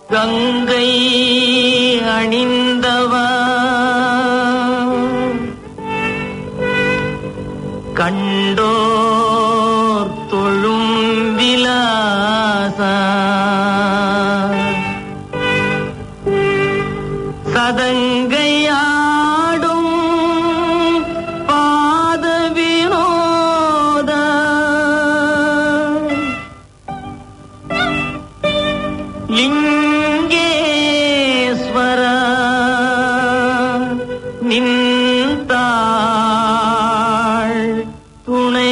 கங்கை அணிந்தவா கண்டோர் தொழும் விலாசா சதங்கையாடும் பாத வினோத லிங்கேஸ்வர நின்றாள் துணை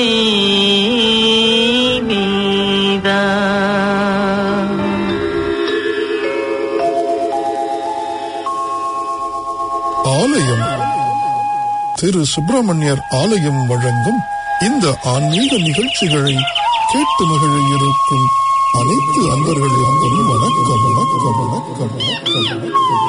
நீதா ஆலயம் திரு சுப்பிரமணியர் ஆலயம் வழங்கும் இந்த ஆன்மீக நிகழ்ச்சிகளை கேட்டு மகிழ இருக்கும் அனைத்து அன்பர்களுக்கும் வணக்கம் வணக்கம் வணக்கம் வணக்கம் வணக்கம்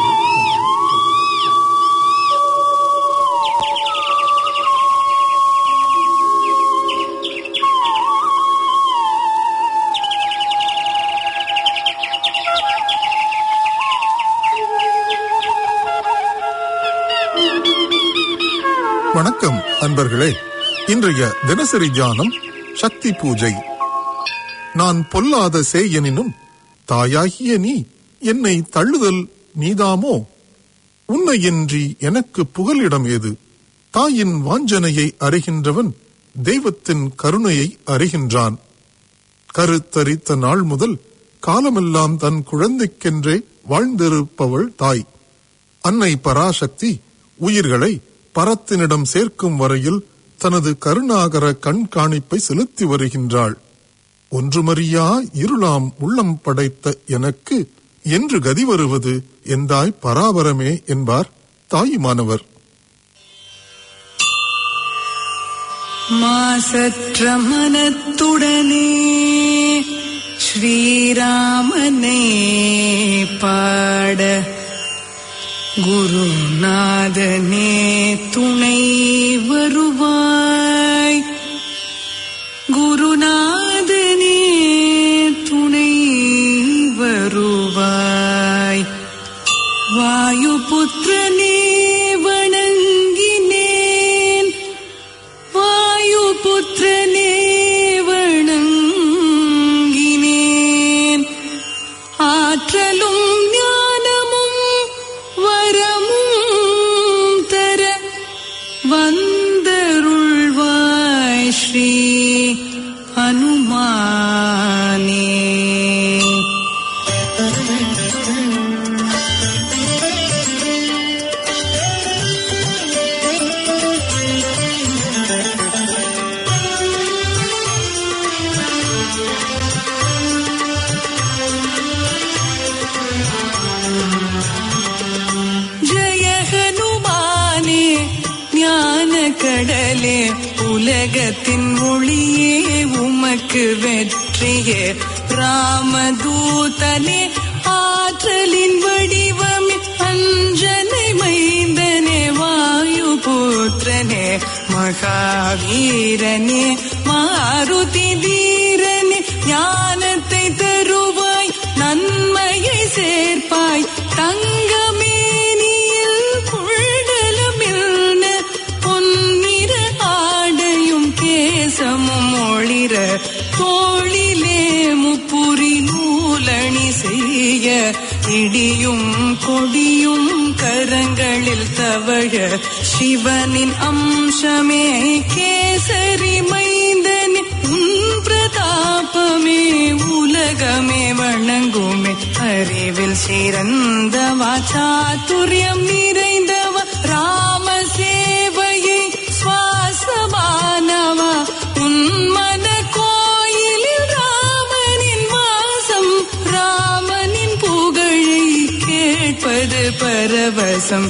வணக்கம் அன்பர்களே இன்றைய தினசரி தியானம் சக்தி பூஜை நான் பொல்லாத சேயனினும் தாயாகிய நீ என்னை தள்ளுதல் நீதாமோ உன்னையின்றி எனக்கு புகலிடம் ஏது தாயின் வாஞ்சனையை அறிகின்றவன் தெய்வத்தின் கருணையை அறிகின்றான் கருத்தரித்த நாள் முதல் காலமெல்லாம் தன் குழந்தைக்கென்றே வாழ்ந்திருப்பவள் தாய் அன்னை பராசக்தி உயிர்களை பரத்தினிடம் சேர்க்கும் வரையில் தனது கருணாகர கண்காணிப்பை செலுத்தி வருகின்றாள் ஒன்றுமறியா இருளாம் உள்ளம் படைத்த எனக்கு என்று கதி வருவது எந்தாய் பராபரமே என்பார் தாயுமானவர் மாசற்ற மனத்துடனே ஸ்ரீராமனே பாட குருநாதனே துணை வருவாய் குருநாதனே துணை வருவாய் வாயுபுத்திரனே வணங்கினேன் வாயுபுத்திரனே வணங்கினேன் ஆற்றலும் ஞானமும் வரமும் தர வந்தருள்வாய் ஸ்ரீ அனுமானே ஜய ஹனுமானே ஞான கடலே உலகத்தின் ஒளியே உமக்கு வெற்றியே ராமதூதனே ஆற்றலின் வடிவமே அஞ்சனை மைந்தனே வாயு புத்திரனே மகாவீரனே மாருதி வீரனே ஞானத்தை தருவாய் நன்மையை சேர்ப்பாய் தங்கமேனியில் குழலமில்ன பொன்னிற ஆடையும் கேசமும் ஒளிர தோளிலே முப்புரி நூலணி செய்ய இடியும் கொடியும் கரங்களில் தவழ சிவனின் அம்சமே கேசரி மைந்தனே உன் பிரதாபமே உலகமே வணங்குமே அறிவில் சிறந்தவா சாத்துரியம் நிறைந்தவா ராம சேவையை சுவாசமானவா உன்மன கோயிலில் ராமனின் வாசம் ராமனின் புகழை கேட்பது பரவசம்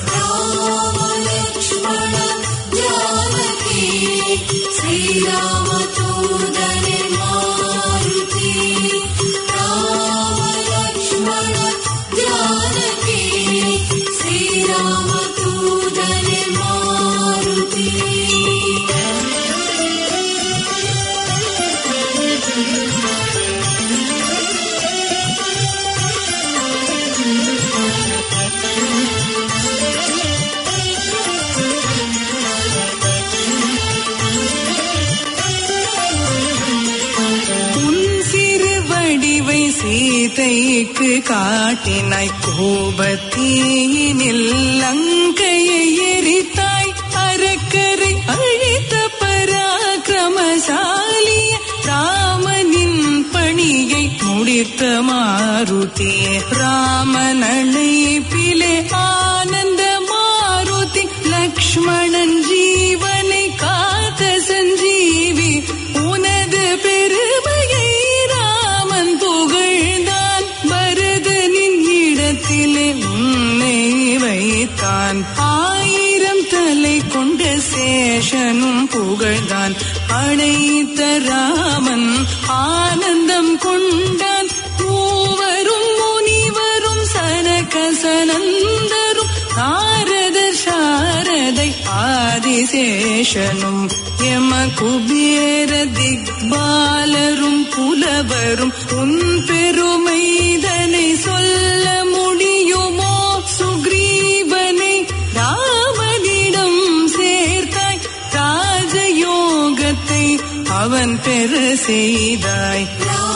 முடிக்கு காட்டினாய் கோபத்தீயினில் லங்கையை எரித்தாய் அரக்கரை அழித்த பராக்கிரமசாலிய ராமனின் பணியை முடித்த மாருதியே ராமன் அழைப்பிலே ஆனந்த மாருதி லக்ஷ்மணன் ஜீவனை காத்த சஞ்சீவி உனது பெருமையை ராமன் புகழ்ந்தான் பரதனின் இடத்திலே உன்னை வைத்தான் ஆயிரம் தலை கொண்ட சேஷனும் புகழ்ந்தான் அழைத்த ராமன் ஆனந்தம் கொண்டான் மூவரும் முனிவரும் சனக சனந்தரும் நாரத சாரதை ஆதிசேஷனும் யம குபேர திக்பாலரும் புலவரும் உன் பெருமைதனை சொல்ல முடியுமோ சுக்ரீவனை ராமனிடம் சேர்த்தாய் ராஜயோகத்தை அவன் பெற செய்தாய்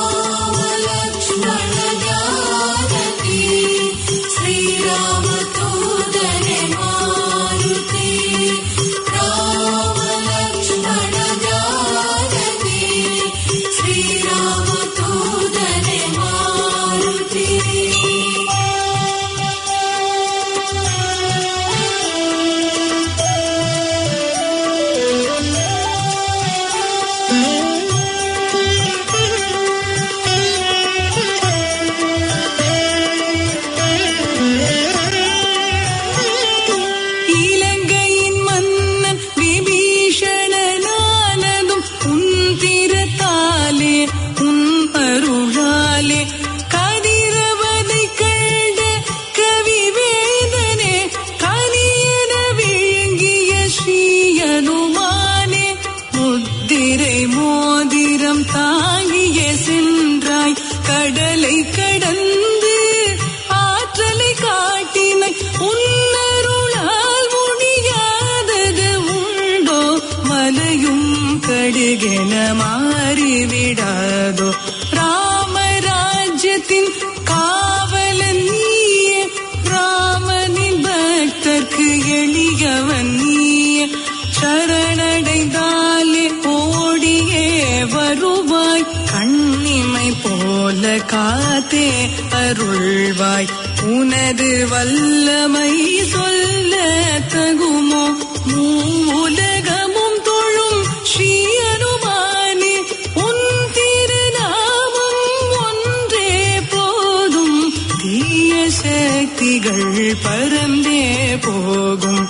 இலங்கையின் மன்னன் விபீஷணனானதும் உன் திறத்தாலே உன் அருளாலே கதிரவனை கண்ட கவி வேதனே கனியன விழுங்கிய ஸ்ரீயனுமானே முத்திரை மோதிரம் தாங்கிய சென்றாய் கடலை கடந்து ஆற்றலை காட்டினாய் உன்னருளால் முடியாதது உண்டோ மலையும் கடுகென மாறிவிடாதோ ராமராஜ்யத்தின் காவலன் நீயே ராமனின் பக்தர்க்கு எளியவன் நீயே சரணடைந்தாலே ஓடியே வருவாய் கண்ணிமை போல காத்தே அருள்வாய் உனது வல்லமை சொல்ல தகுமோ மூலகமும் தொழும் ஸ்ரீ அனுமானே உன் திருநாமம் ஒன்றே போதும் தீய சக்திகள் பறந்தே போகும்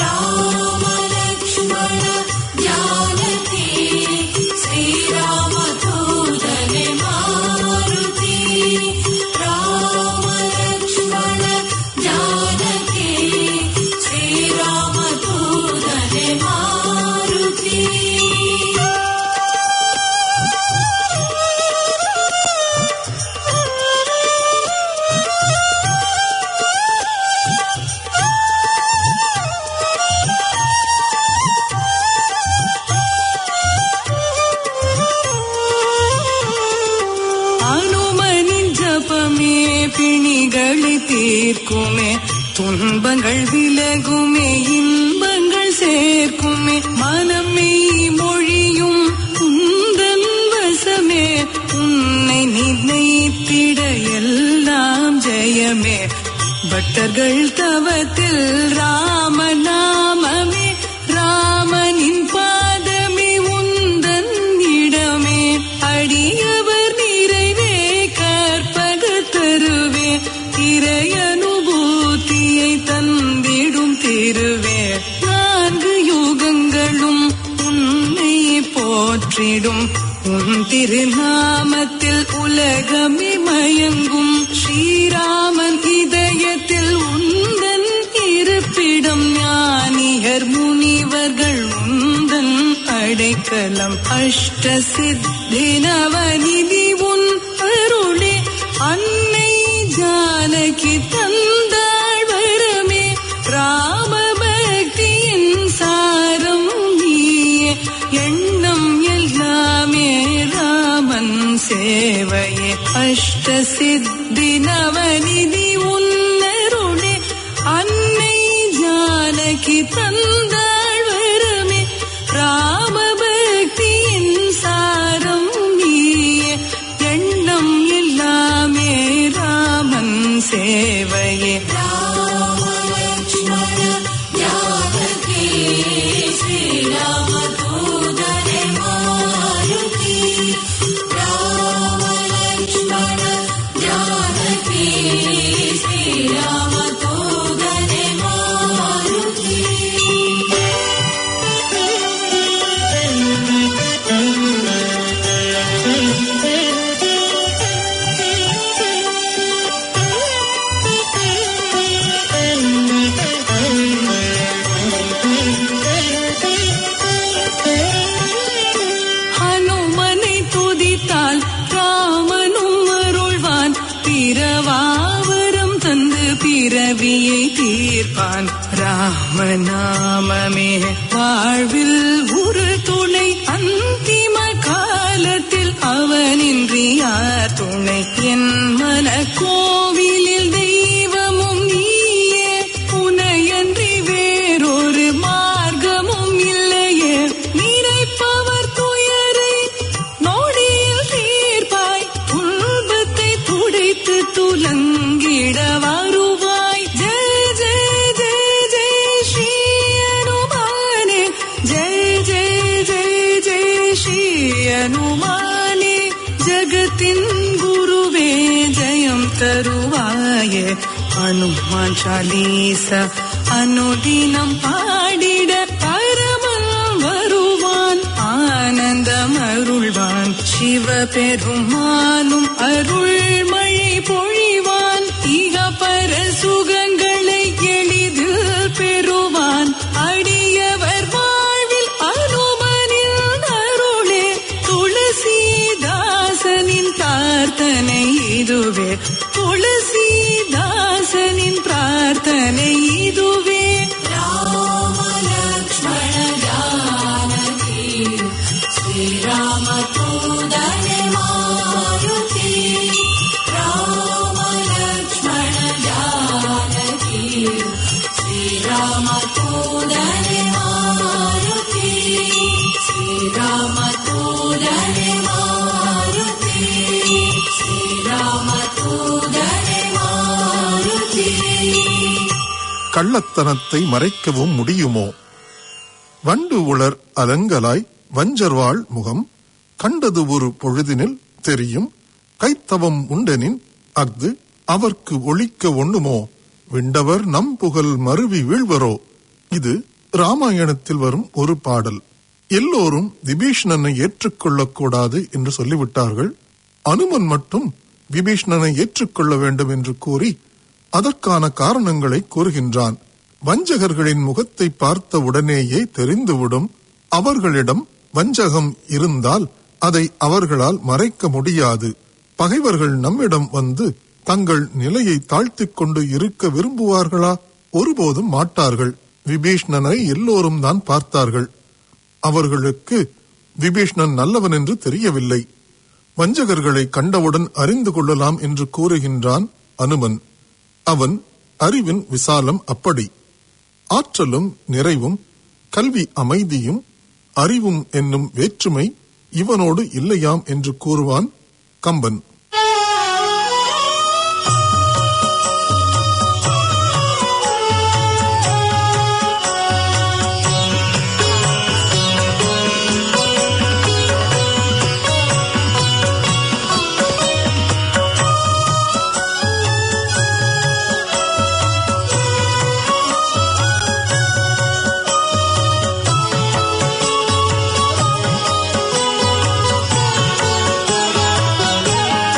அனுமனின் ஜபமே பிணிகளை தீர்க்குமே துன்பங்கள் விலகுமே இன்பங்கள் சேர்க்குமே மனமே மொழியும் உந்தன் வசமே உன்னை நிர்ணயித்திட எல்லாம் ஜெயமே பக்தர்கள் தவத்தில் ராமநாமமே ராமனின் பாதமே உந்தன் இடமே அடியவர் நிறைவே கற்பக தருவே இறை அனுபூதியை தந்திடும் திருவே நான்கு யுகங்களும் உன்னை போற்றிடும் உன் திருநாமத்தில் உலகமே மயங்கும் ஸ்ரீராமன் இதயத்தில் உந்தன் இருப்பிடம் ஞானியர் முனிவர்கள் உந்தன் அடைக்கலம் அஷ்ட சித்தி நவநிதி உன் அருளே அன்னை ஜானகி தந்தாள் வரமே ராம பக்தியின் சாரம் நீயே எண்ணம் எல்லாமே ராமன் சேவையே அஷ்ட சித்தி சேவையே ஹனுமனை துதித்தால் ராமனும் அருள்வான் பிறவாவரம் தந்து பிறவியை தீர்ப்பான் ராமநாமமே வாழ்வில் ஒரு துணை அந்திம காலத்தில் அவனின்றி யார் துணை என் மன கோவிலில் தெய்வமும் நீயே உனையன்றி வேறொரு மார்க்கமும் இல்லையே நினைப்பவர் துயரை நொடியில் தீர்ப்பாய் துன்பத்தை துடைத்து துலங்கிட வருவாய் ஜெய ஜெய ஜெய ஜெய ஸ்ரீ அனுமானே ஜெய ஜெய ஜெய ஜெய ஸ்ரீ அனுமானே ஜகத்தின் குருவே ஜெயம் தருவாயே அனுமான் சாலீச அனுதினம் பாடிட பரமன் வருவான் ஆனந்தம் அருள்வான் சிவ பெருமானும் அருள் மழை பொழிவான் இக பர சுகங்களை எளிதில் பெறுவான் அடியவர் வாழ்வில் அனுமனில் அருளே துளசிதாசனின் பிரார்த்தனை இதுவே துளசிதாசனின் பிரார்த்தனை இதுவே ராம லக்ஷ்மண ஜானகி ஸ்ரீராம தூதனே மாருதி ராம லக்ஷ்மண ஜானகி ஸ்ரீராம தூதனே மாருதி ஸ்ரீராம தூதனே மாருதி ஸ்ரீராம தூதனே மாருதி கள்ளத்தனத்தை மறைக்கவும் முடியுமோ வண்டு உளர் அலங்கலாய் வஞ்சர்வாள் முகம் கண்டது ஒரு பொழுதினில் தெரியும் கைத்தவம் உண்டெனின் அஃது அவர்க்கு ஒழிக்க ஒண்ணுமோ விண்டவர் நம் புகழ் மருவி வீழ்வரோ இது ராமாயணத்தில் வரும் ஒரு பாடல் எல்லோரும் விபீஷ்ணனை ஏற்றுக்கொள்ளக் கூடாது என்று சொல்லிவிட்டார்கள் அனுமன் மட்டும் விபீஷ்ணனை ஏற்றுக்கொள்ள வேண்டும் என்று கூறி அதற்கான காரணங்களை கூறுகின்றான் வஞ்சகர்களின் முகத்தை பார்த்த உடனேயே தெரிந்துவிடும் அவர்களிடம் வஞ்சகம் இருந்தால் அதை அவர்களால் மறைக்க முடியாது பகைவர்கள் நம்மிடம் வந்து தங்கள் நிலையை தாழ்த்திக் கொண்டு இருக்க விரும்புவார்களா ஒருபோதும் மாட்டார்கள் விபீஷ்ணனை எல்லோரும் தான் பார்த்தார்கள் அவர்களுக்கு விபீஷ்ணன் நல்லவன் என்று தெரியவில்லை வஞ்சகர்களை கண்டவுடன் அறிந்து கொள்ளலாம் என்று கூறுகின்றான் அனுமன் அவன் அறிவின் விசாலம் அப்படி ஆற்றலும் நிறைவும் கல்வி அமைதியும் அறிவும் என்னும் வேற்றுமை இவனோடு இல்லையாம் என்று கூறுவான் கம்பன் ராம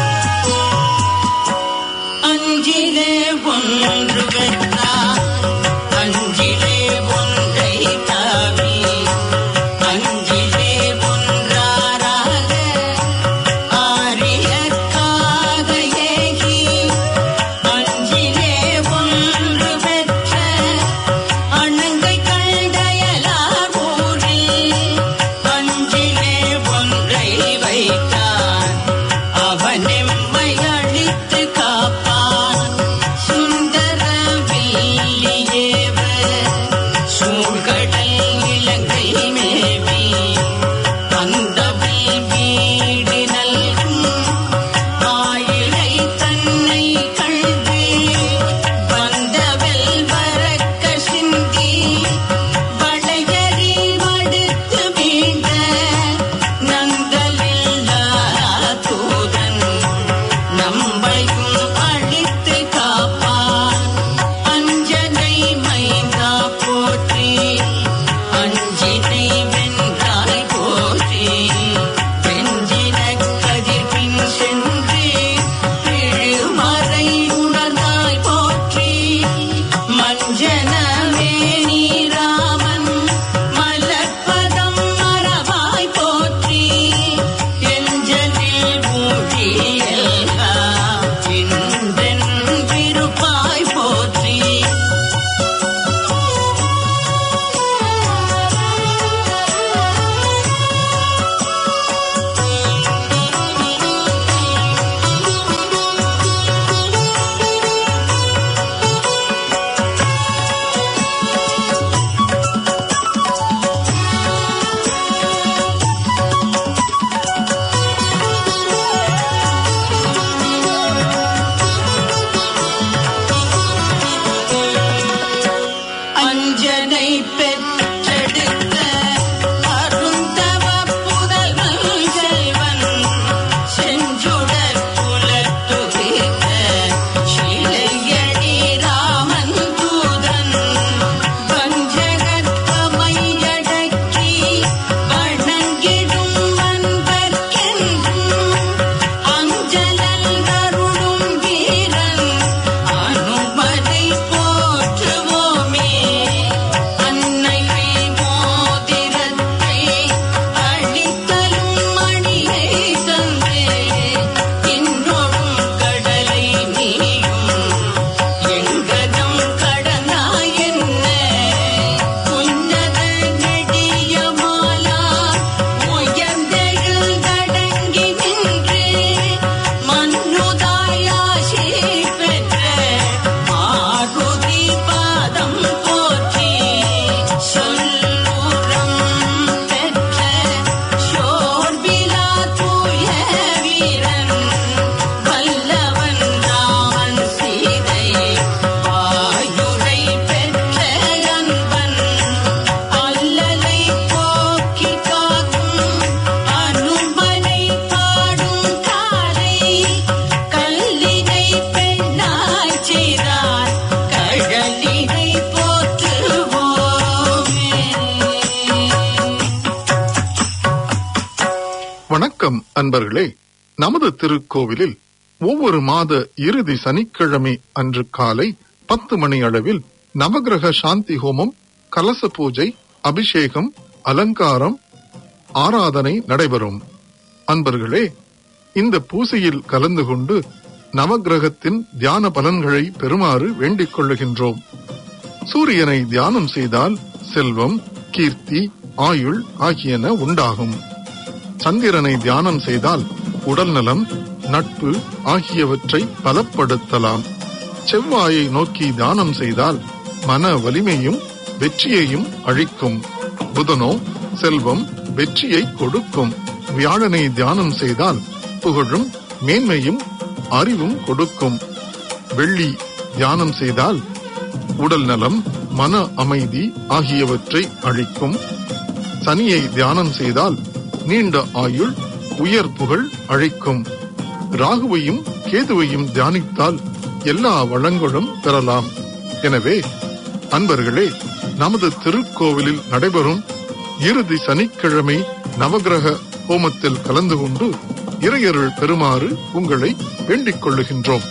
அன்பர்களே நமது திருக்கோவிலில் ஒவ்வொரு மாத இறுதி சனிக்கிழமை அன்று காலை பத்து மணி அளவில் நவகிரக சாந்தி ஹோமம் கலச பூஜை அபிஷேகம் அலங்காரம் ஆராதனை நடைபெறும் அன்பர்களே இந்த பூசையில் கலந்து கொண்டு நவகிரகத்தின் தியான பலன்களை பெறுமாறு வேண்டிக் கொள்ளுகின்றோம் சூரியனை தியானம் செய்தால் செல்வம் கீர்த்தி ஆயுள் ஆகியன உண்டாகும் சந்திரனை தியானம் செய்தால் உடல் நலம் நட்பு ஆகியவற்றை பலப்படுத்தலாம் செவ்வாயை நோக்கி தியானம் செய்தால் மன வலிமையும் வெற்றியையும் அழிக்கும் புதனோ செல்வம் வெற்றியை கொடுக்கும் வியாழனை தியானம் செய்தால் புகழும் மேன்மையும் அறிவும் கொடுக்கும் வெள்ளி தியானம் செய்தால் உடல் நலம் மன அமைதி ஆகியவற்றை அளிக்கும் சனியை தியானம் செய்தால் நீண்ட ஆயுள் உயர் புகழ் அழிக்கும் ராகுவையும் கேதுவையும் தியானித்தால் எல்லா வளங்களும் பெறலாம் எனவே அன்பர்களே நமது திருக்கோவிலில் நடைபெறும் இறுதி சனிக்கிழமை நவகிரக ஹோமத்தில் கலந்து கொண்டு இறையருள் பெறுமாறு உங்களை வேண்டிக் கொள்ளுகின்றோம்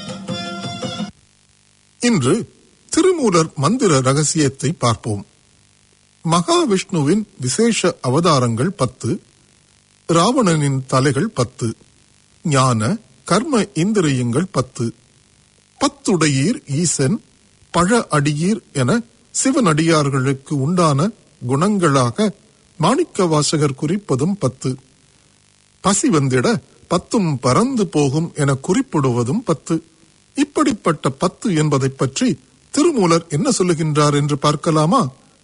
இன்று திருமூலர் மந்திர ரகசியத்தை பார்ப்போம் மகாவிஷ்ணுவின் விசேஷ அவதாரங்கள் பத்து ராவணனின் தலைகள் பத்து ஞான கர்ம இந்திரியங்கள் பத்து பத்துடையீர் ஈசன் பழ அடியீர் என சிவனடியார்களுக்கு உண்டான குணங்களாக மாணிக்க வாசகர் குறிப்பதும் பத்து பசி வந்திட பத்தும் பறந்து போகும் என குறிப்பிடுவதும் பத்து இப்படிப்பட்ட பத்து என்பதைப் பற்றி திருமூலர் என்ன சொல்லுகின்றார் என்று பார்க்கலாமா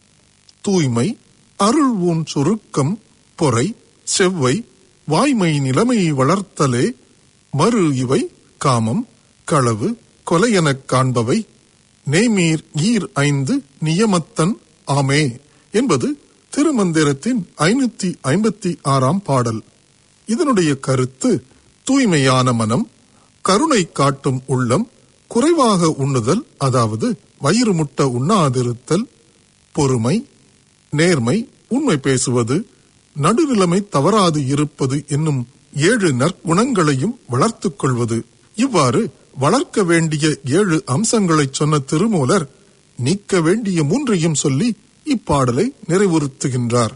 தூய்மை அருள் ஊன் சுருக்கம் பொறை செவ்வை வாய்மை நிலைமை வளர்த்தலே மறு இவை காமம் களவு கொலையெனக் காண்பவை நேமீர் ஈர் ஐந்து நியமத்தன் ஆமே என்பது திருமந்திரத்தின் ஐநூத்தி ஐம்பத்தி ஆறாம் பாடல் இதனுடைய கருத்து தூய்மையான மனம் கருணை காட்டும் உள்ளம் குறைவாக உண்ணுதல் அதாவது வயிறு முட்ட உண்ணாதிருத்தல் பொறுமை நேர்மை உண்மை பேசுவது நடுநிலைமை தவறாது இருப்பது என்னும் ஏழு நற்குணங்களையும் வளர்த்துக் கொள்வது இவ்வாறு வளர்க்க வேண்டிய ஏழு அம்சங்களை சொன்ன திருமூலர் நீக்க வேண்டிய மூன்றையும் சொல்லி இப்பாடலை நிறைவுறுத்துகின்றார்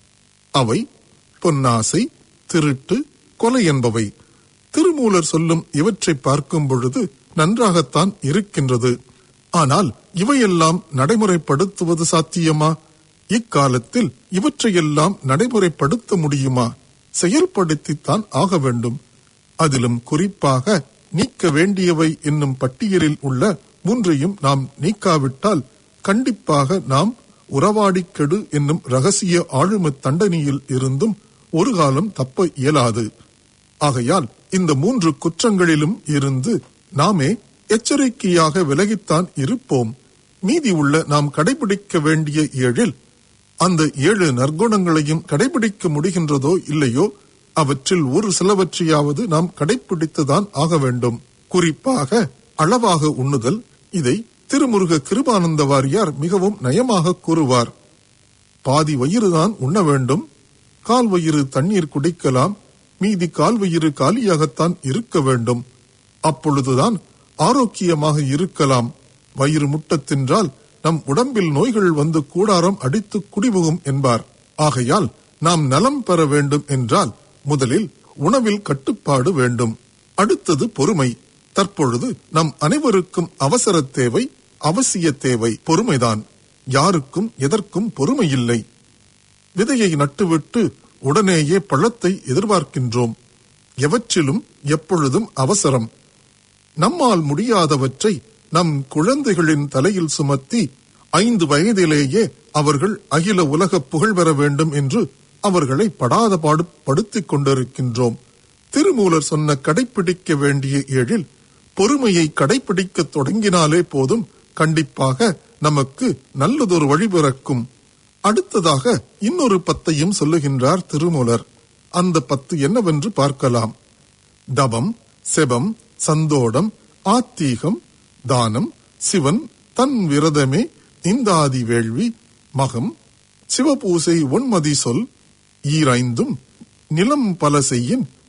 அவை பொன்னாசை திருட்டு கொலை என்பவை திருமூலர் சொல்லும் இவற்றை பார்க்கும் பொழுது நன்றாகத்தான் இருக்கின்றது ஆனால் இவையெல்லாம் நடைமுறைப்படுத்துவது சாத்தியமா இக்காலத்தில் இவற்றையெல்லாம் நடைமுறைப்படுத்த முடியுமா செயல்படுத்தித்தான் ஆக வேண்டும் அதிலும் குறிப்பாக நீக்க வேண்டியவை என்னும் பட்டியலில் உள்ள மூன்றையும் நாம் நீக்காவிட்டால் கண்டிப்பாக நாம் உறவாடிக் கெடு என்னும் ரகசிய ஆளும தண்டனையில் இருந்தும் ஒரு காலம் தப்ப இயலாது ஆகையால் இந்த மூன்று குற்றங்களிலும் இருந்து நாமே எச்சரிக்கையாக விலகித்தான் இருப்போம் மீதி உள்ள நாம் கடைபிடிக்க வேண்டிய ஏழில் அந்த ஏழு நற்குணங்களையும் கடைபிடிக்க முடிகின்றதோ இல்லையோ அவற்றில் ஒரு சிலவற்றையாவது நாம் கடைபிடித்துதான் ஆக வேண்டும் குறிப்பாக அளவாக உண்ணுதல் இதை திருமுருக கிருபானந்த வாரியார் மிகவும் நயமாக கூறுவார் பாதி வயிறுதான் உண்ண வேண்டும் கால் வயிறு தண்ணீர் குடிக்கலாம் மீதி கால் வயிறு காலியாகத்தான் இருக்க வேண்டும் அப்பொழுதுதான் ஆரோக்கியமாக இருக்கலாம் வயிறு முட்டத் தின்றால் நம் உடம்பில் நோய்கள் வந்து கூடாரம் அடித்து குடிபுகும் என்பார் ஆகையால் நாம் நலம் பெற வேண்டும் என்றால் முதலில் உணவில் கட்டுப்பாடு வேண்டும் அடுத்தது பொறுமை தற்பொழுது நம் அனைவருக்கும் அவசர தேவை அவசிய தேவை பொறுமைதான் யாருக்கும் எதற்கும் பொறுமை இல்லை விதையை நட்டுவிட்டு உடனேயே பழத்தை எதிர்பார்க்கின்றோம் எவற்றிலும் எப்பொழுதும் அவசரம் நம்மால் முடியாதவற்றை நம் குழந்தைகளின் தலையில் சுமத்தி ஐந்து வயதிலேயே அவர்கள் அகில உலக புகழ் பெற வேண்டும் என்று அவர்களை படாத பாடு படுத்திக் கொண்டிருக்கின்றோம் திருமூலர் சொன்ன கடைப்பிடிக்க வேண்டிய ஏழில் பொறுமையை கடைப்பிடிக்க தொடங்கினாலே போதும் கண்டிப்பாக நமக்கு நல்லதொரு வழி பிறக்கும் அடுத்ததாக இன்னொரு பத்தையும் சொல்லுகின்றார் திருமூலர் அந்த பத்து என்னவென்று பார்க்கலாம் தபம் செபம் சந்தோடம் ஆத்தீகம் தானம் சிவன் தன் விரதமே இந்தாதி வேள்வி மகம் சிவபூசை ஒன்மதி சொல் ஈரைந்தும் நிலம் பல செய்யின்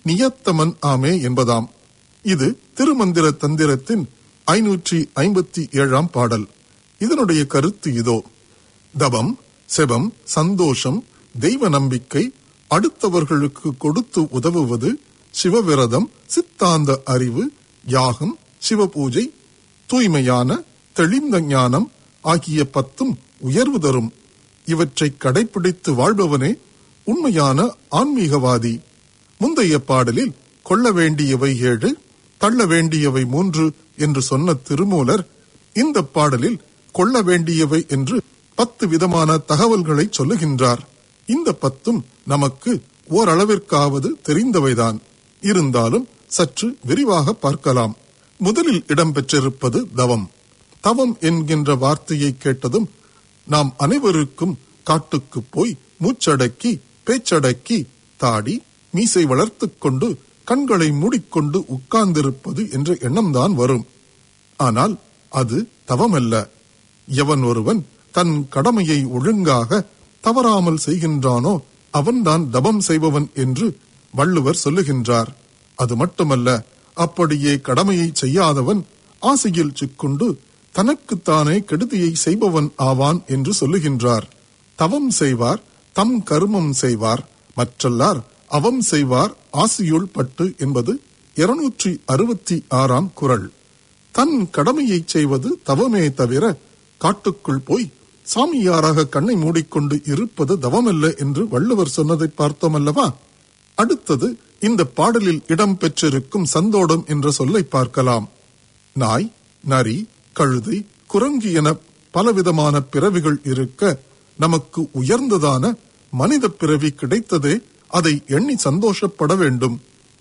நியத்தமன் ஆமே என்பதாம் இது திருமந்திர தந்திரத்தின் ஐநூற்றி ஐம்பத்தி ஏழாம் பாடல் இதனுடைய கருத்து இதோ தவம் செபம் சந்தோஷம் தெய்வ நம்பிக்கை அடுத்தவர்களுக்கு கொடுத்து உதவுவது சிவவிரதம் சித்தாந்த அறிவு யாகம் சிவபூஜை தூய்மையான தெளிந்த ஞானம் ஆகிய பத்தும் உயர்வு தரும் இவற்றை கடைபிடித்து வாழ்பவனே உண்மையான ஆன்மீகவாதி முந்தைய பாடலில் கொள்ள வேண்டியவை ஏழு தள்ள வேண்டியவை மூன்று என்று சொன்ன திருமூலர் இந்த பாடலில் கொள்ள வேண்டியவை என்று பத்து விதமான தகவல்களை சொல்லுகின்றார் இந்த பத்தும் நமக்கு ஓரளவிற்காவது தெரிந்தவைதான் இருந்தாலும் சற்று விரிவாக பார்க்கலாம் முதலில் இடம்பெற்றிருப்பது தவம் தவம் என்கின்ற வார்த்தையை கேட்டதும் நாம் அனைவருக்கும் காட்டுக்கு போய் மூச்சடக்கி பேச்சடக்கி தாடி மீசை வளர்த்துக் கொண்டு கண்களை மூடிக்கொண்டு உட்கார்ந்திருப்பது என்ற எண்ணம்தான் வரும் ஆனால் அது தவமல்ல எவன் ஒருவன் தன் கடமையை ஒழுங்காக தவறாமல் செய்கின்றானோ அவன்தான் தவம் செய்பவன் என்று வள்ளுவர் சொல்லுகின்றார் அது மட்டுமல்ல அப்படியே கடமையை செய்யாதவன் ஆசையில் சிக்குண்டு தனக்குத்தானே கெடுதியை செய்பவன் ஆவான் என்று சொல்லுகின்றார் தவம் செய்வார் தம் கர்மம் செய்வார் மற்றல்லார் அவம் செய்வார் ஆசியுள் பட்டு என்பது இருநூற்றி அறுபத்தி ஆறாம் குரல் தன் கடமையை செய்வது தவமே தவிர காட்டுக்குள் போய் சாமியாராக கண்ணை மூடிக்கொண்டு இருப்பது தவமல்ல என்று வள்ளுவர் சொன்னதை பார்த்தோம் அல்லவா அடுத்தது இந்த பாடலில் இடம் பெற்றிருக்கும் சந்தோடம் என்ற சொல்லை பார்க்கலாம் நாய் நரி கழுதை குரங்கு என பலவிதமான பிறவிகள் இருக்க நமக்கு உயர்ந்ததான மனித பிறவி கிடைத்ததே அதை எண்ணி சந்தோஷப்பட வேண்டும்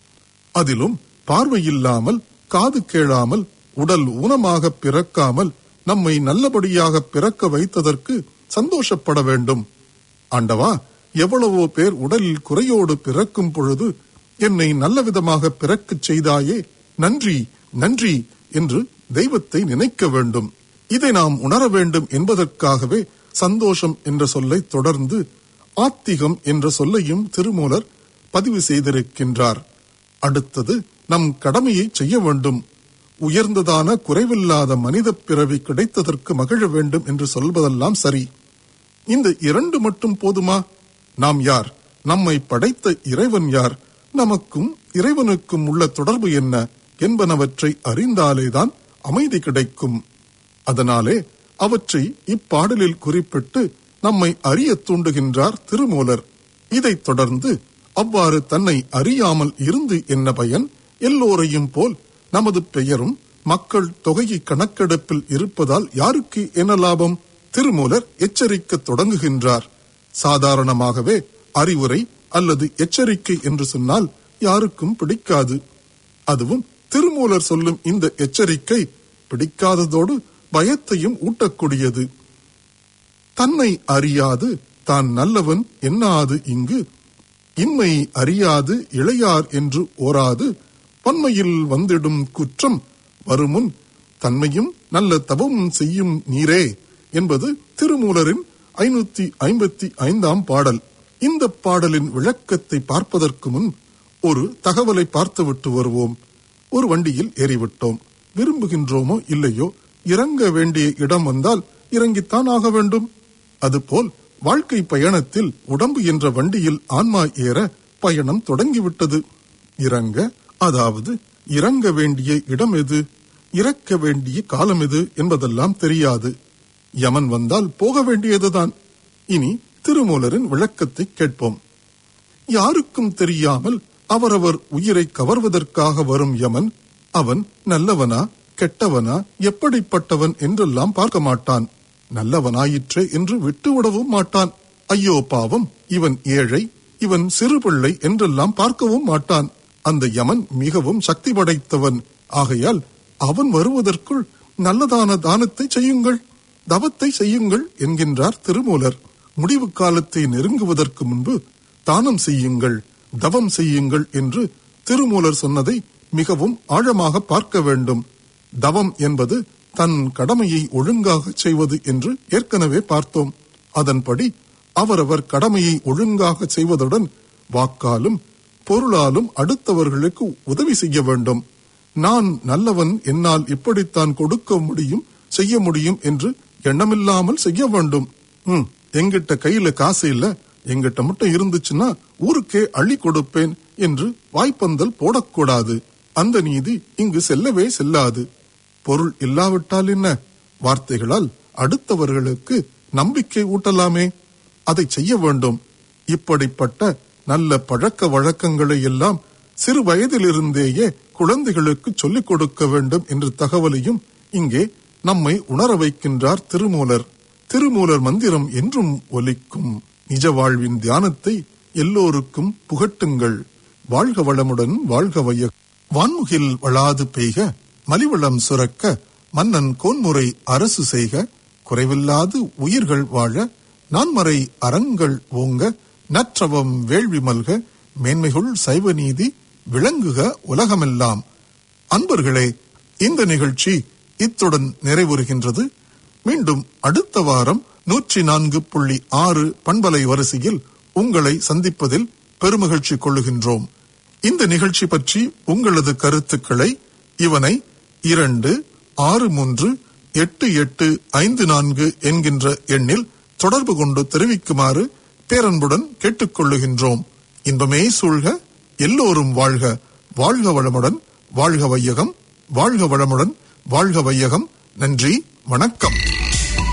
அதிலும் பார்வையில்லாமல் காது கேளாமல் உடல் ஊனமாக பிறக்காமல் நம்மை நல்லபடியாக பிறக்க வைத்ததற்கு சந்தோஷப்பட வேண்டும் ஆண்டவா எவ்வளவோ பேர் உடலில் குறையோடு பிறக்கும் பொழுது என்னை நல்ல விதமாக பிறக்கச் செய்தாயே நன்றி நன்றி என்று தெய்வத்தை நினைக்க வேண்டும் இதை நாம் உணர வேண்டும் என்பதற்காகவே சந்தோஷம் என்ற சொல்லை தொடர்ந்து ஆத்திகம் என்ற சொல்லையும் திருமூலர் பதிவு செய்திருக்கின்றார் அடுத்தது நம் கடமையை செய்ய வேண்டும் உயர்ந்ததான குறைவில்லாத மனித பிறவி கிடைத்ததற்கு மகிழ வேண்டும் என்று சொல்வதெல்லாம் சரி இந்த இரண்டு மட்டும் போதுமா நாம் யார் நம்மை படைத்த இறைவன் யார் நமக்கும் இறைவனுக்கும் உள்ள தொடர்பு என்ன என்பனவற்றை அறிந்தாலேதான் அமைதி கிடைக்கும் அதனாலே அவற்றை இப்பாடலில் குறிப்பிட்டு நம்மை அறிய தூண்டுகின்றார் திருமூலர் இதைத் தொடர்ந்து அவ்வாறு தன்னை அறியாமல் இருந்து என்ன பயன் எல்லோரையும் போல் நமது பெயரும் மக்கள் தொகையை கணக்கெடுப்பில் இருப்பதால் யாருக்கு என்ன லாபம் திருமூலர் எச்சரிக்கத் தொடங்குகின்றார் சாதாரணமாகவே அறிவுரை அல்லது எச்சரிக்கை என்று சொன்னால் யாருக்கும் பிடிக்காது அதுவும் திருமூலர் சொல்லும் இந்த எச்சரிக்கை பிடிக்காததோடு பயத்தையும் ஊட்டக்கூடியது தன்னை அறியாது தான் நல்லவன் என்னாது இங்கு இன்மை அறியாது இளையார் என்று ஓராது பன்மையில் வந்திடும் குற்றம் வருமுன் தன்மையும் நல்ல தவமும் செய்யும் நீரே என்பது திருமூலரின் ஐநூத்தி ஐம்பத்தி ஐந்தாம் பாடல் இந்த பாடலின் விளக்கத்தை பார்ப்பதற்கு முன் ஒரு தகவலை பார்த்துவிட்டு வருவோம் ஒரு வண்டியில் ஏறிவிட்டோம் விரும்புகின்றோமோ இல்லையோ இறங்க வேண்டிய இடம் வந்தால் இறங்கித்தான் ஆக வேண்டும் அதுபோல் வாழ்க்கை பயணத்தில் உடம்பு என்ற வண்டியில் ஆன்மா ஏற பயணம் தொடங்கிவிட்டது இறங்க அதாவது இறங்க வேண்டிய இடம் எது இறக்க வேண்டிய காலம் எது என்பதெல்லாம் தெரியாது யமன் வந்தால் போக வேண்டியதுதான் இனி திருமூலரின் விளக்கத்தை கேட்போம் யாருக்கும் தெரியாமல் அவரவர் உயிரை கவர்வதற்காக வரும் யமன் அவன் நல்லவனா கெட்டவனா எப்படிப்பட்டவன் என்றெல்லாம் பார்க்க மாட்டான் நல்லவனாயிற்றே என்று விட்டுவிடவும் மாட்டான் ஐயோ பாவம் இவன் ஏழை இவன் சிறு பிள்ளை என்றெல்லாம் பார்க்கவும் மாட்டான் அந்த யமன் மிகவும் சக்தி படைத்தவன் ஆகையால் அவன் வருவதற்குள் நல்லதான தானத்தை செய்யுங்கள் தவத்தை செய்யுங்கள் என்கின்றார் திருமூலர் முடிவு காலத்தை நெருங்குவதற்கு முன்பு தானம் செய்யுங்கள் தவம் செய்யுங்கள் என்று திருமூலர் சொன்னதை மிகவும் ஆழமாக பார்க்க வேண்டும் தவம் என்பது தன் கடமையை ஒழுங்காக செய்வது என்று ஏற்கனவே பார்த்தோம் அதன்படி அவரவர் கடமையை ஒழுங்காக செய்வதுடன் வாக்காலும் பொருளாலும் அடுத்தவர்களுக்கு உதவி செய்ய வேண்டும் நான் நல்லவன் என்னால் இப்படித்தான் கொடுக்க முடியும் செய்ய முடியும் என்று எண்ணமில்லாமல் செய்ய வேண்டும் ம் எங்கிட்ட கையில காசு இல்ல எங்கிட்ட மட்டும் இருந்துச்சுன்னா ஊருக்கே அள்ளி கொடுப்பேன் என்று வாய்ப்பந்தல் போடக்கூடாது அந்த நீதி இங்கு செல்லவே செல்லாது பொருள் இல்லாவிட்டால் என்ன வார்த்தைகளால் அடுத்தவர்களுக்கு நம்பிக்கை ஊட்டலாமே அதை செய்ய வேண்டும் இப்படிப்பட்ட நல்ல பழக்க வழக்கங்களை எல்லாம் சிறு வயதிலிருந்தேயே குழந்தைகளுக்கு சொல்லிக் கொடுக்க வேண்டும் என்ற தகவலையும் இங்கே நம்மை உணர வைக்கின்றார் திருமூலர் திருமூலர் மந்திரம் என்றும் ஒலிக்கும் நிஜ வாழ்வின் தியானத்தை எல்லோருக்கும் புகட்டுங்கள் வாழ்க வளமுடன் வாழ்க வைய வான்முகில் வளாது பெய்க மலிவளம் சுரக்க மன்னன் கோன்முறை அரசு செய்க குறைவில்லாது உயிர்கள் வாழ நான்மறை அறங்கள் ஓங்க நற்றவம் வேள்வி மல்க மேன்மைகுள் சைவ நீதி விளங்குக உலகமெல்லாம் அன்பர்களே இந்த நிகழ்ச்சி இத்துடன் நிறைவுறுகின்றது மீண்டும் அடுத்த வாரம் நூற்றி நான்கு புள்ளி ஆறு பண்பலை வரிசையில் உங்களை சந்திப்பதில் பெருமகிழ்ச்சி கொள்ளுகின்றோம் இந்த நிகழ்ச்சி பற்றி உங்களது கருத்துக்களை இவனை இரண்டு ஆறு மூன்று எட்டு எட்டு ஐந்து நான்கு என்கின்ற எண்ணில் தொடர்பு கொண்டு தெரிவிக்குமாறு பேரன்புடன் கேட்டுக்கொள்ளுகின்றோம் இன்பமே சூழ்க எல்லோரும் வாழ்க வாழ்க வளமுடன் வாழ்க வையகம் வாழ்க வளமுடன் வாழ்க வையகம் நன்றி வணக்கம்